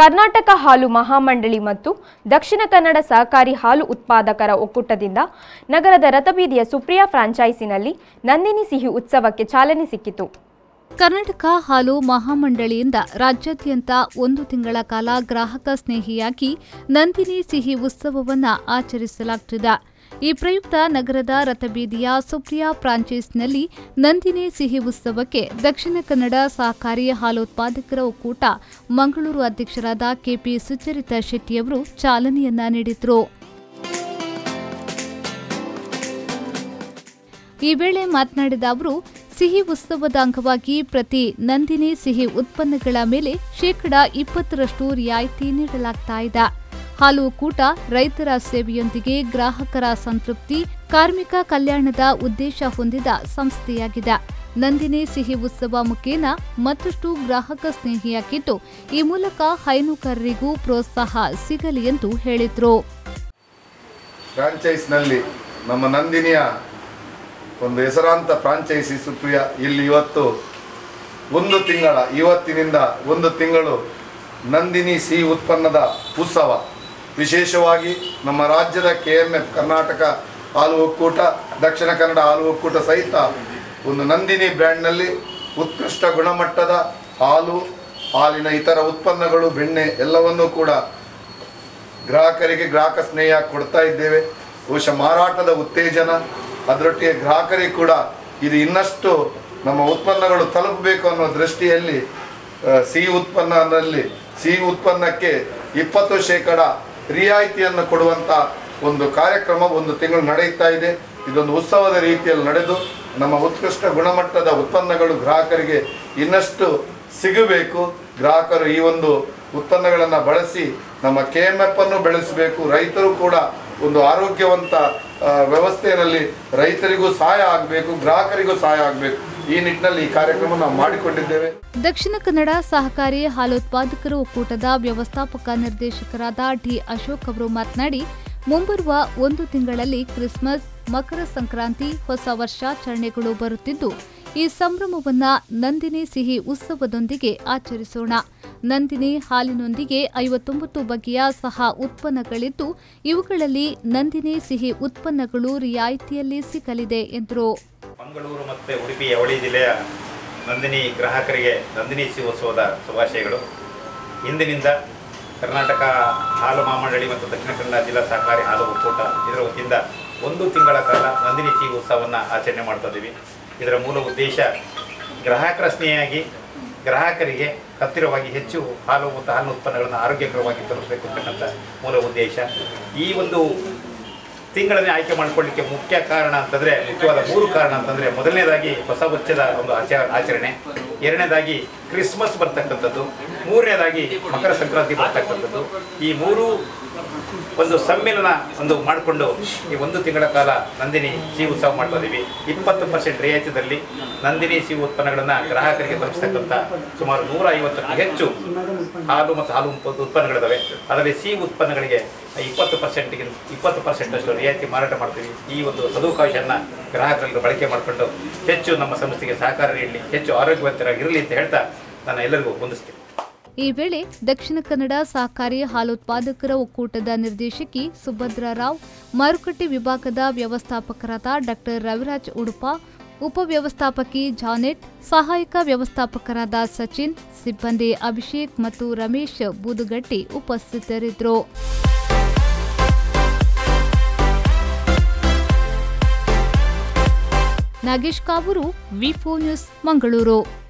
ಕರ್ನಾಟಕ ಹಾಲು ಮಹಾಮಂಡಳಿ ಮತ್ತು ದಕ್ಷಿಣ ಕನ್ನಡ ಸಹಕಾರಿ ಹಾಲು ಉತ್ಪಾದಕರ ಒಕ್ಕೂಟದಿಂದ ನಗರದ ರಥಬೀದಿಯ ಸುಪ್ರಿಯಾ ಫ್ರಾಂಚೈಸಿನಲ್ಲಿ ನಂದಿನಿ ಸಿಹಿ ಉತ್ಸವಕ್ಕೆ ಚಾಲನೆ ಸಿಕ್ಕಿತು ಕರ್ನಾಟಕ ಹಾಲು ಮಹಾಮಂಡಳಿಯಿಂದ ರಾಜ್ಯಾದ್ಯಂತ ಒಂದು ತಿಂಗಳ ಕಾಲ ಗ್ರಾಹಕ ಸ್ನೇಹಿಯಾಗಿ ನಂದಿನಿ ಸಿಹಿ ಉತ್ಸವವನ್ನು ಆಚರಿಸಲಾಗುತ್ತಿದೆ ಈ ಪ್ರಯುಕ್ತ ನಗರದ ರಥಬೀದಿಯ ಸುಪ್ರಿಯಾ ಫ್ರಾಂಚೈಸ್ನಲ್ಲಿ ನಂದಿನಿ ಸಿಹಿ ಉತ್ಸವಕ್ಕೆ ದಕ್ಷಿಣ ಕನ್ನಡ ಸಹಕಾರಿ ಹಾಲು ಉತ್ಪಾದಕರ ಒಕ್ಕೂಟ ಮಂಗಳೂರು ಅಧ್ಯಕ್ಷರಾದ ಕೆಪಿ ಸುಚರಿತಾ ಶೆಟ್ಟಿಯವರು ಚಾಲನೆಯನ್ನ ನೀಡಿದರು ಈ ವೇಳೆ ಮಾತನಾಡಿದ ಅವರು ಸಿಹಿ ಉತ್ಸವದ ಅಂಗವಾಗಿ ಪ್ರತಿ ನಂದಿನಿ ಸಿಹಿ ಉತ್ಪನ್ನಗಳ ಮೇಲೆ ಶೇಕಡ ಇಪ್ಪತ್ತರಷ್ಟು ರಿಯಾಯಿತಿ ನೀಡಲಾಗ್ತಾ ಇದೆ ಹಾಲು ಒಕ್ಕೂಟ ರೈತರ ಸೇವೆಯೊಂದಿಗೆ ಗ್ರಾಹಕರ ಸಂತೃಪ್ತಿ ಕಾರ್ಮಿಕ ಕಲ್ಯಾಣದ ಉದ್ದೇಶ ಹೊಂದಿದ ಸಂಸ್ಥೆಯಾಗಿದೆ ನಂದಿನಿ ಸಿಹಿ ಉತ್ಸವ ಮುಖೇನ ಮತ್ತಷ್ಟು ಗ್ರಾಹಕ ಸ್ನೇಹಿಯಾಗಿದ್ದು ಈ ಮೂಲಕ ಹೈನುಗಾರರಿಗೂ ಪ್ರೋತ್ಸಾಹ ಸಿಗಲಿ ಎಂದು ಹೇಳಿದರು ಫ್ರಾಂಚೈಸ್ನಲ್ಲಿ ನಮ್ಮ ನಂದಿನಿಯ ಒಂದು ಹೆಸರಾಂತ ಫ್ರಾಂಚೈಸಿ ಸುಪ್ರಿಯ ಇಲ್ಲಿ ಇವತ್ತು ಒಂದು ತಿಂಗಳ ಇವತ್ತಿನಿಂದ ಒಂದು ತಿಂಗಳು ನಂದಿನಿ ಸಿಹಿ ಉತ್ಪನ್ನದ ಉತ್ಸವ ವಿಶೇಷವಾಗಿ ನಮ್ಮ ರಾಜ್ಯದ ಕೆ ಎಮ್ ಎಫ್ ಕರ್ನಾಟಕ ಹಾಲು ಒಕ್ಕೂಟ ದಕ್ಷಿಣ ಕನ್ನಡ ಹಾಲು ಒಕ್ಕೂಟ ಸಹಿತ ಒಂದು ನಂದಿನಿ ಬ್ರ್ಯಾಂಡ್ನಲ್ಲಿ ಉತ್ಕೃಷ್ಟ ಗುಣಮಟ್ಟದ ಹಾಲು ಹಾಲಿನ ಇತರ ಉತ್ಪನ್ನಗಳು ಬೆಣ್ಣೆ ಎಲ್ಲವನ್ನೂ ಕೂಡ ಗ್ರಾಹಕರಿಗೆ ಗ್ರಾಹಕ ಸ್ನೇಹ ಕೊಡ್ತಾ ಇದ್ದೇವೆ ಬಹುಶಃ ಮಾರಾಟದ ಉತ್ತೇಜನ ಅದರೊಟ್ಟಿಗೆ ಗ್ರಾಹಕರಿಗೆ ಕೂಡ ಇದು ಇನ್ನಷ್ಟು ನಮ್ಮ ಉತ್ಪನ್ನಗಳು ತಲುಪಬೇಕು ಅನ್ನೋ ದೃಷ್ಟಿಯಲ್ಲಿ ಆ, ಸಿಹಿ ಉತ್ಪನ್ನದಲ್ಲಿ ಸಿಹಿ ಉತ್ಪನ್ನಕ್ಕೆ ಇಪ್ಪತ್ತು ಶೇಕಡ ರಿಯಾಯಿತಿಯನ್ನು ಕೊಡುವಂಥ ಒಂದು ಕಾರ್ಯಕ್ರಮ ಒಂದು ತಿಂಗಳು ನಡೆಯುತ್ತಾ ಇದೆ ಇದೊಂದು ಉತ್ಸವದ ರೀತಿಯಲ್ಲಿ ನಡೆದು ನಮ್ಮ ಉತ್ಕೃಷ್ಟ ಗುಣಮಟ್ಟದ ಉತ್ಪನ್ನಗಳು ಗ್ರಾಹಕರಿಗೆ ಇನ್ನಷ್ಟು ಸಿಗಬೇಕು ಗ್ರಾಹಕರು ಈ ಒಂದು ಉತ್ಪನ್ನಗಳನ್ನು ಬಳಸಿ ನಮ್ಮ ಕೆ ಎಮ್ ಎಫ್ ಅನ್ನು ಬೆಳೆಸಬೇಕು ರೈತರು ಕೂಡ ಒಂದು ಆರೋಗ್ಯವಂತ ಆ, ವ್ಯವಸ್ಥೆಯಲ್ಲಿ ರೈತರಿಗೂ ಸಹಾಯ ಆಗಬೇಕು ಗ್ರಾಹಕರಿಗೂ ಸಹಾಯ ಆಗಬೇಕು ಈ ನಿಟ್ಟಿನಲ್ಲಿ ಈ ಕಾರ್ಯಕ್ರಮ ನಾವು ಮಾಡಿಕೊಂಡಿದ್ದೇವೆ ದಕ್ಷಿಣ ಕನ್ನಡ ಸಹಕಾರಿ ಹಾಲೋತ್ಪಾದಕರ ಒಕ್ಕೂಟದ ವ್ಯವಸ್ಥಾಪಕ ನಿರ್ದೇಶಕರಾದ ಡಿ ಅಶೋಕ್ ಅವರು ಮಾತನಾಡಿ ಮುಂಬರುವ ಒಂದು ತಿಂಗಳಲ್ಲಿ ಕ್ರಿಸ್ಮಸ್ ಮಕರ ಸಂಕ್ರಾಂತಿ ಹೊಸ ವರ್ಷಾಚರಣೆಗಳು ಬರುತ್ತಿದ್ದು ಈ ಸಂಭ್ರಮವನ್ನ ನಂದಿನಿ ಸಿಹಿ ಉತ್ಸವದೊಂದಿಗೆ ಆಚರಿಸೋಣ ನಂದಿನಿ ಹಾಲಿನೊಂದಿಗೆ ಐವತ್ತೊಂಬತ್ತು ಬಗೆಯ ಸಹ ಉತ್ಪನ್ನಗಳಿದ್ದು ಇವುಗಳಲ್ಲಿ ನಂದಿನಿ ಸಿಹಿ ಉತ್ಪನ್ನಗಳು ರಿಯಾಯಿತಿಯಲ್ಲಿ ಸಿಗಲಿದೆ ಎಂದರು ಮಂಗಳೂರು ಮತ್ತು ಉಡುಪಿ ಅವಳಿ ಜಿಲ್ಲೆಯ ನಂದಿನಿ ಗ್ರಾಹಕರಿಗೆ ನಂದಿನಿ ಸಿಹೋತ್ಸವದ ಶುಭಾಶಯಗಳು ಇಂದಿನಿಂದ ಕರ್ನಾಟಕ ಹಾಲು ಮಹಾಮಂಡಳಿ ಮತ್ತು ದಕ್ಷಿಣ ಕನ್ನಡ ಜಿಲ್ಲಾ ಸಹಕಾರಿ ಹಾಲು ಒಕ್ಕೂಟ ಇದರ ವತಿಯಿಂದ ಒಂದು ತಿಂಗಳ ಕಾಲ ನಂದಿನಿ ಸಿಹಿ ಉತ್ಸವವನ್ನು ಆಚರಣೆ ಮಾಡ್ತಾ ಇದ್ದೀವಿ ಇದರ ಮೂಲ ಉದ್ದೇಶ ಗ್ರಾಹಕರ ಸ್ನೇಹಿಯಾಗಿ ಗ್ರಾಹಕರಿಗೆ ಹತ್ತಿರವಾಗಿ ಹೆಚ್ಚು ಹಾಲು ಮತ್ತು ಹಾಲಿನ ಉತ್ಪನ್ನಗಳನ್ನು ಆರೋಗ್ಯಕರವಾಗಿ ತಲುಪಬೇಕು ಅಂತಕ್ಕಂಥ ಮೂಲ ಉದ್ದೇಶ ಈ ಒಂದು ತಿಂಗಳನ್ನೇ ಆಯ್ಕೆ ಮಾಡಿಕೊಳ್ಳಿಕ್ಕೆ ಮುಖ್ಯ ಕಾರಣ ಅಂತಂದರೆ ಮುಖ್ಯವಾದ ಮೂರು ಕಾರಣ ಅಂತಂದರೆ ಮೊದಲನೇದಾಗಿ ಹೊಸ ವರ್ಷದ ಒಂದು ಆಚ ಆಚರಣೆ ಎರಡನೇದಾಗಿ ಕ್ರಿಸ್ಮಸ್ ಬರ್ತಕ್ಕಂಥದ್ದು ಮೂರನೇದಾಗಿ ಮಕರ ಸಂಕ್ರಾಂತಿ ಬರ್ತಕ್ಕಂಥದ್ದು ಈ ಮೂರು ಒಂದು ಸಮ್ಮಿಲನ ಒಂದು ಮಾಡಿಕೊಂಡು ಈ ಒಂದು ತಿಂಗಳ ಕಾಲ ನಂದಿನಿ ಸಿಹಿ ಉತ್ಸವ ಮಾಡ್ತಾ ಇದ್ದೀವಿ ಇಪ್ಪತ್ತು ಪರ್ಸೆಂಟ್ ರಿಯಾಯಿತಿದಲ್ಲಿ ನಂದಿನಿ ಸಿಹಿ ಉತ್ಪನ್ನಗಳನ್ನು ಗ್ರಾಹಕರಿಗೆ ತಲುಪಿಸ್ತಕ್ಕಂಥ ಸುಮಾರು ನೂರ ಐವತ್ತಕ್ಕೂ ಹೆಚ್ಚು ಹಾಲು ಮತ್ತು ಹಾಲು ಉತ್ಪ- ಉತ್ಪನ್ನಗಳಿದ್ದಾವೆ ಅದರಲ್ಲಿ ಸಿಹಿ ಉತ್ಪನ್ನಗಳಿಗೆ ಇಪ್ಪತ್ತು ಪರ್ಸೆಂಟ್ಗೆ ಇಪ್ಪತ್ತು ಪರ್ಸೆಂಟ್ ಅಷ್ಟು ರಿಯಾಯಿತಿ ಮಾರಾಟ ಮಾಡ್ತೀವಿ ಈ ಒಂದು ಸದುವಕಾಶವನ್ನು ಗ್ರಾಹಕರಲ್ಲಿ ಬಳಕೆ ಮಾಡಿಕೊಂಡು ಹೆಚ್ಚು ನಮ್ಮ ಸಂಸ್ಥೆಗೆ ಸಹಕಾರ ನೀಡಲಿ ಹೆಚ್ಚು ಆರೋಗ್ಯವಂತರಾಗಿರಲಿ ಅಂತ ಹೇಳ್ತಾ ನಾನು ಎಲ್ಲರಿಗೂ ಹೊಂದಿಸ್ತೀನಿ ಈ ವೇಳೆ ದಕ್ಷಿಣ ಕನ್ನಡ ಸಹಕಾರಿ ಹಾಲೋತ್ಪಾದಕರ ಒಕ್ಕೂಟದ ನಿರ್ದೇಶಕಿ ಸುಭದ್ರಾ ರಾವ್ ಮಾರುಕಟ್ಟೆ ವಿಭಾಗದ ವ್ಯವಸ್ಥಾಪಕರಾದ ಡಾಕ್ಟರ್ ರವಿರಾಜ್ ಉಡುಪ ಉಪವ್ಯವಸ್ಥಾಪಕಿ ಜಾನೆಟ್ ಸಹಾಯಕ ವ್ಯವಸ್ಥಾಪಕರಾದ ಸಚಿನ್ ಸಿಬ್ಬಂದಿ ಅಭಿಷೇಕ್ ಮತ್ತು ರಮೇಶ್ ಬೂದುಗಟ್ಟಿ ಉಪಸ್ಥಿತರಿದ್ದರು ನಾಗೇಶ್ ಕಾವೂರು ವಿಫೋ ನ್ಯೂಸ್ ಮಂಗಳೂರು